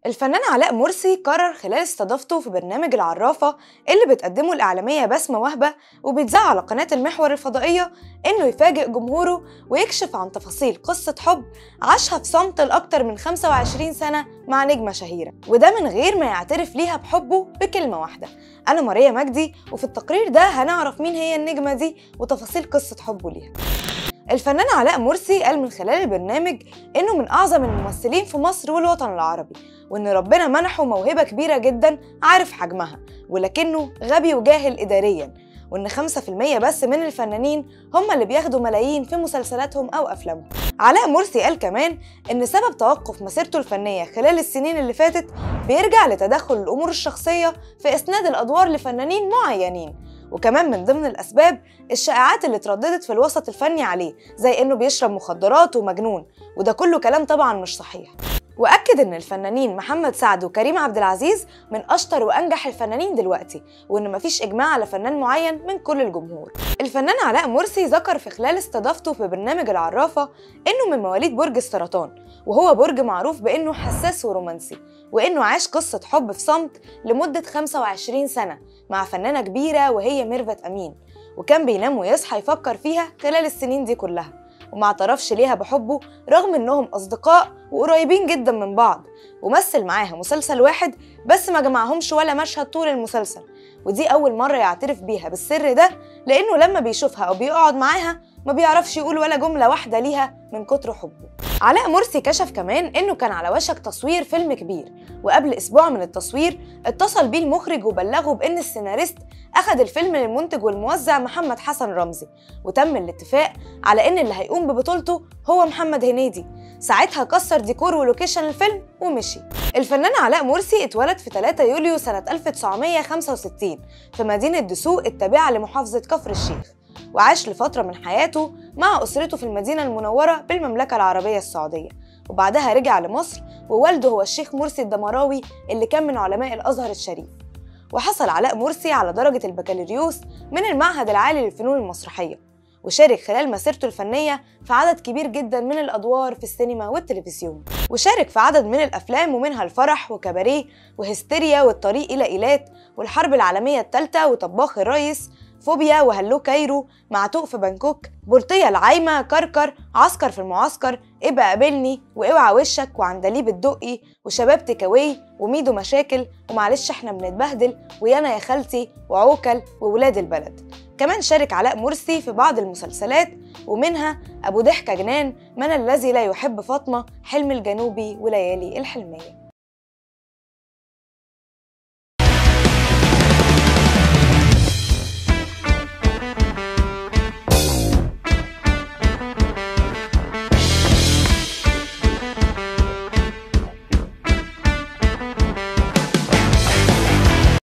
الفنان علاء مرسي قرر خلال استضافته في برنامج العرافة اللي بتقدمه الإعلامية بسمة وهبة وبيتذاع على قناة المحور الفضائية إنه يفاجئ جمهوره ويكشف عن تفاصيل قصة حب عاشها في صمت لأكتر من 25 سنة مع نجمة شهيرة وده من غير ما يعترف ليها بحبه بكلمة واحدة أنا ماريا مجدي وفي التقرير ده هنعرف مين هي النجمة دي وتفاصيل قصة حبه ليها الفنان علاء مرسي قال من خلال البرنامج إنه من أعظم الممثلين في مصر والوطن العربي وإن ربنا منحه موهبة كبيرة جدا عارف حجمها ولكنه غبي وجاهل إداريا وإن 5% بس من الفنانين هم اللي بياخدوا ملايين في مسلسلاتهم أو أفلامهم علاء مرسي قال كمان إن سبب توقف مسيرته الفنية خلال السنين اللي فاتت بيرجع لتدخل الأمور الشخصية في إسناد الأدوار لفنانين معينين وكمان من ضمن الأسباب الشائعات اللي اترددت في الوسط الفني عليه زي إنه بيشرب مخدرات ومجنون وده كله كلام طبعا مش صحيح واكد ان الفنانين محمد سعد وكريم عبد العزيز من اشطر وانجح الفنانين دلوقتي وان مفيش اجماع على فنان معين من كل الجمهور الفنان علاء مرسي ذكر في خلال استضافته في برنامج العرافه انه من مواليد برج السرطان وهو برج معروف بانه حساس ورومانسي وانه عاش قصه حب في صمت لمده 25 سنه مع فنانه كبيره وهي ميرفت امين وكان بينام ويصحى يفكر فيها خلال السنين دي كلها وما اعترفش ليها بحبه رغم انهم اصدقاء وقريبين جدا من بعض ومثل معاها مسلسل واحد بس ما جمعهمش ولا مشهد طول المسلسل ودي اول مره يعترف بيها بالسر ده لانه لما بيشوفها او بيقعد معاها ما بيعرفش يقول ولا جمله واحده ليها من كتر حبه علاء مرسي كشف كمان انه كان على وشك تصوير فيلم كبير وقبل اسبوع من التصوير اتصل بيه المخرج وبلغه بان السيناريست اخذ الفيلم للمنتج والموزع محمد حسن رمزي وتم الاتفاق على ان اللي هيقوم ببطولته هو محمد هنيدي ساعتها كسر ديكور ولوكيشن الفيلم ومشي الفنان علاء مرسي اتولد في 3 يوليو سنة 1965 في مدينة دسوق التابعة لمحافظة كفر الشيخ وعاش لفترة من حياته مع أسرته في المدينة المنورة بالمملكة العربية السعودية وبعدها رجع لمصر ووالده هو الشيخ مرسي الدمراوي اللي كان من علماء الأزهر الشريف وحصل علاء مرسي على درجة البكالوريوس من المعهد العالي للفنون المسرحية وشارك خلال مسيرته الفنية في عدد كبير جدا من الأدوار في السينما والتلفزيون وشارك في عدد من الأفلام ومنها الفرح وكباريه وهستيريا والطريق إلى إيلات والحرب العالمية الثالثة وطباخ الريس فوبيا وهلو كايرو معتوق في بانكوك بلطية العايمة كركر عسكر في المعسكر ابقى قابلني واوعى وشك وعندليب الدقي وشباب تكاوي وميدو مشاكل ومعلش احنا بنتبهدل ويانا يا خالتي وعوكل وولاد البلد كمان شارك علاء مرسي في بعض المسلسلات ومنها أبو ضحكة جنان من الذي لا يحب فاطمة حلم الجنوبي وليالي الحلمية